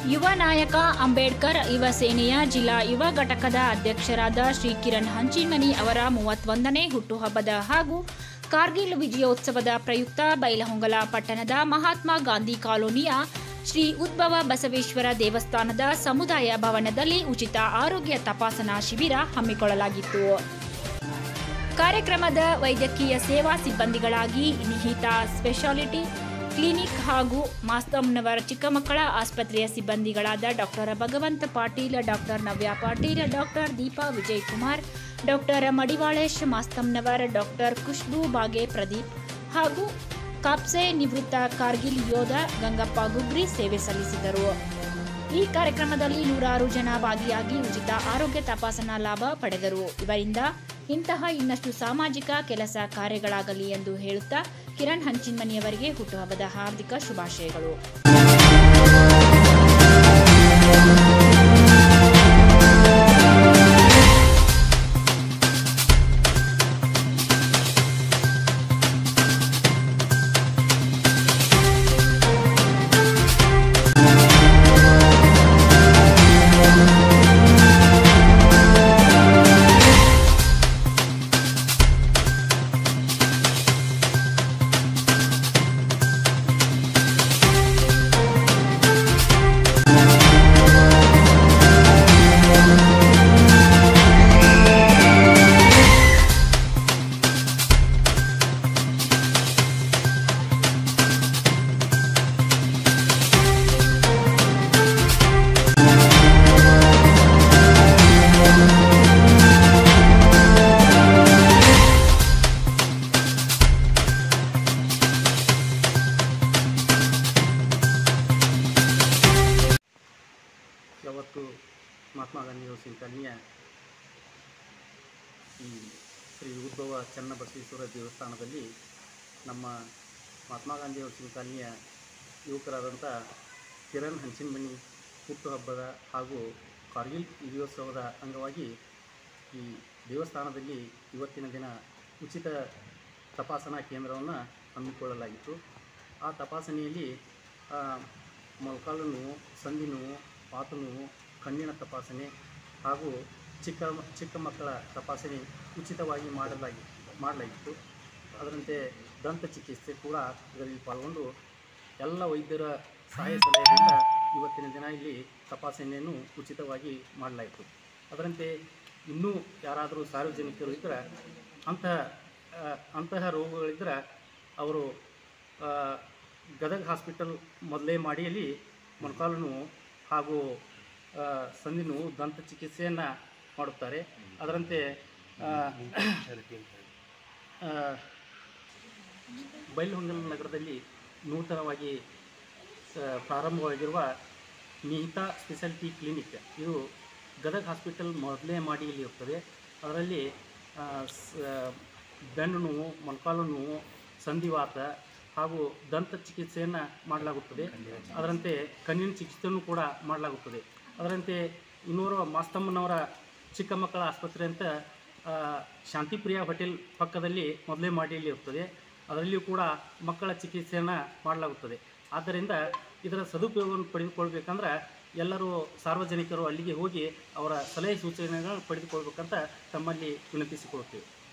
ಯುವ ನಾಯಕ ಅಂಬೇಡ್ಕರ್ ಯುವ ಸೇನೆಯ ಜಿಲ್ಲಾ ಯುವ ಘಟಕದ ಅಧ್ಯಕ್ಷರಾದ ಶ್ರೀ ಕಿರಣ್ ಹಂಚಿಮನಿ ಅವರ ಮೂವತ್ತೊಂದನೇ ಹುಟ್ಟುಹಬ್ಬದ ಹಾಗೂ ಕಾರ್ಗಿಲ್ ವಿಜಯೋತ್ಸವದ ಪ್ರಯುಕ್ತ ಬೈಲಹೊಂಗಲ ಪಟ್ಟಣದ ಮಹಾತ್ಮ ಗಾಂಧಿ ಕಾಲೋನಿಯ ಶ್ರೀ ಉದ್ಭವ ಬಸವೇಶ್ವರ ದೇವಸ್ಥಾನದ ಸಮುದಾಯ ಭವನದಲ್ಲಿ ಉಚಿತ ಆರೋಗ್ಯ ತಪಾಸಣಾ ಶಿಬಿರ ಹಮ್ಮಿಕೊಳ್ಳಲಾಗಿತ್ತು ಕಾರ್ಯಕ್ರಮದ ವೈದ್ಯಕೀಯ ಸೇವಾ ಸಿಬ್ಬಂದಿಗಳಾಗಿ ನಿಹಿತ ಸ್ಪೆಷಾಲಿಟಿ ಕ್ಲಿನಿಕ್ ಹಾಗೂ ಮಾಸ್ತಮ್ನವರ ಚಿಕ್ಕಮಕ್ಕಳ ಆಸ್ಪತ್ರೆಯ ಸಿಬ್ಬಂದಿಗಳಾದ doctor Bhagavanth Patil doctor Navya Patil doctor Deepa Vijay Kumar doctor Madivalesh Mastamnavar doctor Khushboo Bage Pradeep ಹಾಗೂ ಕಾಪ್ಸೆ ನಿವೃತ್ತ ಕಾರ್ಗಿಲ್ ಯೋಧ ಗಂಗಪ್ಪ ಗುಗ್ರಿ ಸೇವೆ ಸಲ್ಲಿಸಿದರು ಈ ಕಾರ್ಯಕ್ರಮದಲ್ಲಿ ನೂರಾರು ಜನ ಭಾಗಿಯಾಗಿ ಉಚಿತ ಆರೋಗ್ಯ ತಪಾಸಣಾ ಲಾಭ ಪಡೆದರು ಇವರಿಂದ ಇಂತಹ ಇನ್ನಷ್ಟು ಸಾಮಾಜಿಕ ಕೆಲಸ ಕಾರ್ಯಗಳಾಗಲಿ ಎಂದು ಹೇಳುತ್ತಾ ಕಿರಣ್ ಹಂಚಿನ್ಮನಿಯವರಿಗೆ ಹುಟ್ಟುಹಬ್ಬದ ಹಾರ್ದಿಕ ಶುಭಾಶಯಗಳು ಯಾವತ್ತು ಮಹಾತ್ಮ ಗಾಂಧಿ ಹೌಸಿಂಗ್ ಕಾಲನಿಯ ಈ ಶ್ರೀ ಉದ್ಭವ ಚನ್ನಬಸವೇಶ್ವರ ದೇವಸ್ಥಾನದಲ್ಲಿ ನಮ್ಮ ಮಹಾತ್ಮ ಗಾಂಧಿ ಹೌಸಿಂಗ್ ಕಾಲನಿಯ ಯುವಕರಾದಂಥ ಕಿರಣ್ ಹಂಚಿನಮಣಿ ಹುಟ್ಟುಹಬ್ಬದ ಹಾಗೂ ಕಾರ್ಗಿಲ್ ವಿಜಯೋತ್ಸವದ ಅಂಗವಾಗಿ ಈ ದೇವಸ್ಥಾನದಲ್ಲಿ ಇವತ್ತಿನ ದಿನ ಉಚಿತ ತಪಾಸಣಾ ಕೇಂದ್ರವನ್ನು ಹಮ್ಮಿಕೊಳ್ಳಲಾಗಿತ್ತು ಆ ತಪಾಸಣೆಯಲ್ಲಿ ಆ, ಮೊಳಕಾಲು ನೋವು ಸಂಧಿ ನೋವು ಪಾತು ನೋವು ಕಣ್ಣಿನ ತಪಾಸಣೆ ಹಾಗೂ ಚಿಕ್ಕ ಚಿಕ್ಕ ಮಕ್ಕಳ ತಪಾಸಣೆ ಉಚಿತವಾಗಿ ಮಾಡಲಾಗಿ ಮಾಡಲಾಗಿತ್ತು ಅದರಂತೆ ದಂತ ಚಿಕಿತ್ಸೆ ಕೂಡ ಇದರಲ್ಲಿ ಪಾಲ್ಗೊಂಡು ಎಲ್ಲ ವೈದ್ಯರ ಸಹಾಯ ಸಲಹೆಯಿಂದ ಇವತ್ತಿನ ದಿನ ಇಲ್ಲಿ ತಪಾಸಣೆಯನ್ನು ಉಚಿತವಾಗಿ ಮಾಡಲಾಯಿತು ಅದರಂತೆ ಇನ್ನೂ ಯಾರಾದರೂ ಸಾರ್ವಜನಿಕರು ಇದ್ದರೆ ಅಂತಹ ಆ, ಅಂತಹ ರೋಗಗಳಿದ್ದರೆ ಅವರು ಆ, ಗದಗ ಹಾಸ್ಪಿಟಲ್ ಮೊದಲೇ ಮಾಡಿಯಲ್ಲಿ ಮೊಣಕಾಲು ನೋವು ಹಾಗೂ ಆ, ಸಂಧಿ ನೋವು ದಂತ ಚಿಕಿತ್ಸೆಯನ್ನು ಮಾಡುತ್ತಾರೆ ಅದರಂತೆ ಆ, ಆ, ಬೈಲಹೊಂಗಲ ನಗರದಲ್ಲಿ ನೂತನವಾಗಿ ಆ, ಪ್ರಾರಂಭವಾಗಿರುವ ನಿಹಿತ ಸ್ಪೆಷಾಲಿಟಿ ಕ್ಲಿನಿಕ್ ಇದು ಗದಗ ಹಾಸ್ಪಿಟಲ್ ಮೊದಲೇ ಮಾಡಿಯಲ್ಲಿ ಇರ್ತದೆ ಅದರಲ್ಲಿ ಆ, ಸ- ಬೆನ್ನು ನೋವು ಮೊಣಕಾಲು ನೋವು ಸಂಧಿವಾತ ಹಾಗೂ ದಂತ ಚಿಕಿತ್ಸೆಯನ್ನು ಮಾಡಲಾಗುತ್ತದೆ ಅದರಂತೆ ಕಣ್ಣಿನ ಚಿಕಿತ್ಸೆಯನ್ನು ಕೂಡ ಮಾಡಲಾಗುತ್ತದೆ ಅದರಂತೆ ಇನ್ನೂರ ಮಾಸ್ತಮ್ಮನವರ ಚಿಕ್ಕ ಮಕ್ಕಳ ಆಸ್ಪತ್ರೆ ಅಂತ ಆ, ಶಾಂತಿಪ್ರಿಯ ಹೋಟೆಲ್ ಪಕ್ಕದಲ್ಲಿ ಮೊದಲೇ ಮಾಡಿಯಲ್ಲಿ ಇರ್ತದೆ ಅದರಲ್ಲಿಯೂ ಕೂಡ ಮಕ್ಕಳ ಚಿಕಿತ್ಸೆಯನ್ನು ಮಾಡಲಾಗುತ್ತದೆ ಆದ್ದರಿಂದ ಇದರ ಸದುಪಯೋಗವನ್ನು ಪಡೆದುಕೊಳ್ಬೇಕಂದ್ರೆ ಎಲ್ಲರೂ ಸಾರ್ವಜನಿಕರು ಅಲ್ಲಿಗೆ ಹೋಗಿ ಅವರ ಸಲಹೆ ಸೂಚನೆಗಳನ್ನು ಪಡೆದುಕೊಳ್ಬೇಕಂತ ತಮ್ಮಲ್ಲಿ ವಿನಂತಿಸಿಕೊಳ್ಳುತ್ತೇವೆ